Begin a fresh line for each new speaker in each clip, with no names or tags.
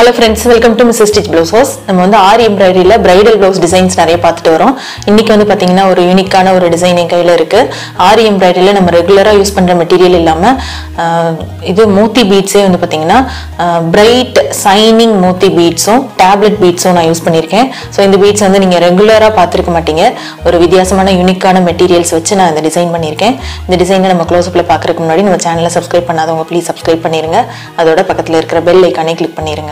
hello friends welcome to miss stitch blouse house நம்ம வந்து ஆரி எம்ப்ராய்டரியில் பிரைடல் ப்ளவுஸ் டிசைன்ஸ் நிறைய பார்த்துட்டு வரோம் இன்னைக்கு வந்து பார்த்தீங்கன்னா ஒரு யூனிக்கான ஒரு டிசைன் என் கையில் இருக்கு ஆரி எம்ப்ராய்டரியில் நம்ம ரெகுலராக யூஸ் பண்ணுற மெட்டீரியல் இல்லாமல் இது மோத்தி பீட்ஸே வந்து பார்த்தீங்கன்னா பிரைட் சைனிங் மோத்தி பீட்ஸும் டேப்லெட் பீட்ஸும் நான் யூஸ் பண்ணியிருக்கேன் ஸோ இந்த பீட்ஸ் வந்து நீங்கள் ரெகுலராக பார்த்துருக்க மாட்டீங்க ஒரு வித்தியாசமான யூனிக்கான மெட்டீரியல்ஸ் வச்சு நான் இந்த டிசைன் பண்ணியிருக்கேன் இந்த டிசைனை நம்ம க்ளோஸ்அப்பில் பார்க்குறதுக்கு முன்னாடி நம்ம சேனலை சப்ஸ்கிரைப் பண்ணாதவங்க ப்ளீஸ் சப்ஸ்கிரைப் பண்ணிடுங்க அதோட பக்கத்தில் இருக்கிற பெல் ஐக்கானே கிளிக் பண்ணிடுங்க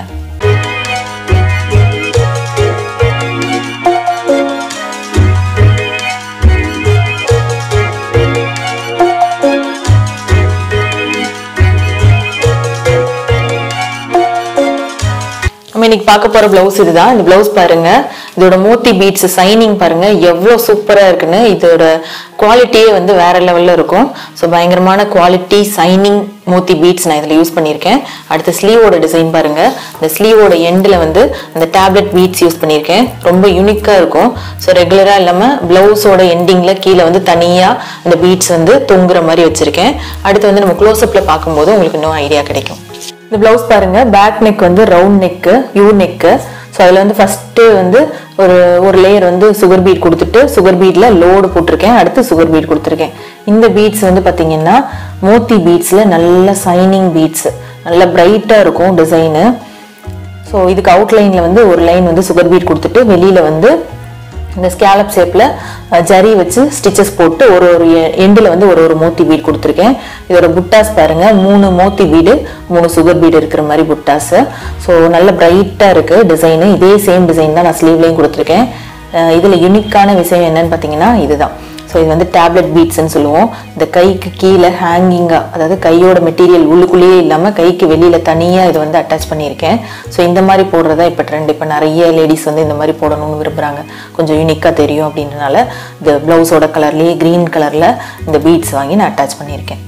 நம்ம இன்னைக்கு பார்க்க போற பிளவுஸ் இதுதான் இந்த பிளவுஸ் பாருங்க இதோட மோத்தி பீட்ஸ் சைனிங் பாருங்க எவ்வளோ சூப்பரா இருக்குன்னு இதோட குவாலிட்டியே வந்து வேற லெவல்ல இருக்கும் ஸோ பயங்கரமான குவாலிட்டி சைனிங் மோத்தி பீட்ஸ் நான் இதில் யூஸ் பண்ணியிருக்கேன் அடுத்த ஸ்லீவோட டிசைன் பாருங்க இந்த ஸ்லீவோட எண்டில் வந்து அந்த டேப்லெட் பீட்ஸ் யூஸ் பண்ணியிருக்கேன் ரொம்ப யூனிக்காக இருக்கும் ஸோ ரெகுலராக இல்லாமல் ப்ளவுஸோட எண்டிங்கில் கீழே வந்து தனியாக அந்த பீட்ஸ் வந்து தொங்குற மாதிரி வச்சுருக்கேன் அடுத்து வந்து நம்ம க்ளோஸ்அப்பில் பார்க்கும்போது உங்களுக்கு இன்னும் ஐடியா கிடைக்கும் இந்த பிளவுஸ் பாருங்க பேக் நெக் வந்து round neck U neck so அதில் வந்து ஃபஸ்ட்டு வந்து ஒரு ஒரு லேயர் வந்து சுகர் பீட் கொடுத்துட்டு சுகர் பீட்ல லோடு போட்டிருக்கேன் அடுத்து சுகர் பீட் கொடுத்துருக்கேன் இந்த பீட்ஸ் வந்து பார்த்தீங்கன்னா மோத்தி பீட்ஸில் நல்ல சைனிங் பீட்ஸ் நல்ல பிரைட்டாக இருக்கும் டிசைனு ஸோ இதுக்கு அவுட்லைனில் வந்து ஒரு லைன் வந்து சுகர் பீட் கொடுத்துட்டு வெளியில் வந்து இந்த ஸ்கேலப் ஷேப்பில் ஜரி வச்சு ஸ்டிச்சஸ் போட்டு ஒரு ஒரு எண்டில் வந்து ஒரு ஒரு மோத்தி பீட் கொடுத்துருக்கேன் இதோட புட்டாஸ் பாருங்க மூணு மோத்தி பீடு மூணு சுகர் பீடு இருக்கிற மாதிரி புட்டாஸ் ஸோ நல்ல பிரைட்டாக இருக்குது டிசைனு இதே சேம் டிசைன் தான் நான் ஸ்லீவ்லேயும் கொடுத்துருக்கேன் இதில் யூனிக்கான விஷயம் என்னன்னு பார்த்தீங்கன்னா இதுதான் ஸோ இது வந்து டேப்லெட் பீட்ஸ்ன்னு சொல்லுவோம் இந்த கைக்கு கீழே ஹேங்கிங்காக அதாவது கையோட மெட்டீரியல் உள்ளுக்குள்ளேயே இல்லாமல் கைக்கு வெளியில் தனியாக இது வந்து அட்டாச் பண்ணியிருக்கேன் ஸோ இந்த மாதிரி போடுறதா இப்போ ட்ரெண்ட் இப்போ நிறைய லேடிஸ் வந்து இந்த மாதிரி போடணும்னு விரும்புகிறாங்க கொஞ்சம் யூனிக்காக தெரியும் அப்படின்றனால இந்த ப்ளவுஸோட கலர்லேயே க்ரீன் கலரில் இந்த பீட்ஸ் வாங்கி நான் அட்டாச் பண்ணியிருக்கேன்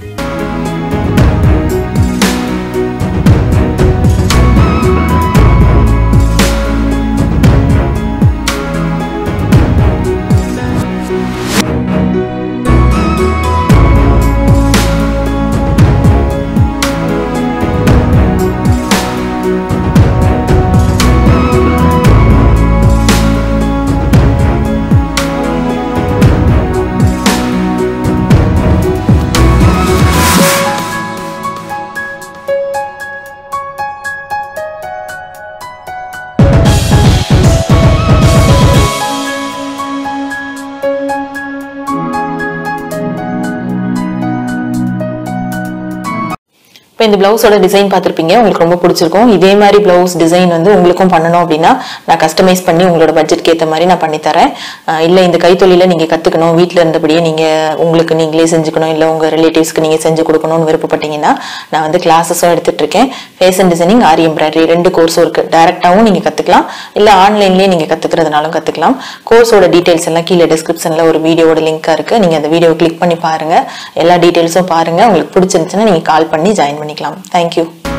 இப்போ இந்த பிளவுஸோட டிசைன் பார்த்துருப்பீங்க உங்களுக்கு ரொம்ப பிடிச்சிருக்கும் இதே மாதிரி பிளவுஸ் டிசைன் வந்து உங்களுக்கும் பண்ணணும் அப்படின்னா நான் கஸ்டமைஸ் பண்ணி உங்களோட பட்ஜெட்க்கு ஏற்ற மாதிரி நான் பண்ணித்தரேன் இல்லை இந்த கைத்தொழில நீங்கள் கற்றுக்கணும் வீட்டில் இருந்தபடியே நீங்கள் உங்களுக்கு நீங்களே செஞ்சுக்கணும் இல்லை உங்கள் ரிலேட்டிவ்ஸ்க்கு நீங்கள் செஞ்சு கொடுக்கணும்னு விருப்பப்பட்டீங்கன்னா நான் வந்து கிளாஸஸும் எடுத்துட்டு இருக்கேன் ஃபேஷன் டிசைனிங் ஆரி எம்ப்ராய்டரி ரெண்டு கோர்ஸும் இருக்குது டேரெக்டாகவும் நீங்கள் கற்றுக்கலாம் இல்லை ஆன்லைன்லேயே நீங்கள் கற்றுக்கிறதுனாலும் கற்றுக்கலாம் கோர்ஸோட டீட்டெயில்ஸ் எல்லாம் கீழே டிஸ்கிரிப்ஷனில் ஒரு வீடியோட லிங்காக இருக்குது நீங்கள் அந்த வீடியோ கிளிக் பண்ணி பாருங்கள் எல்லா டீட்டெயில்ஸும் பாருங்கள் உங்களுக்கு பிடிச்சிருந்துச்சுன்னா நீங்கள் கால் பண்ணி ஜாயின் பண்ணிக்கலாம் தேங்க்யூ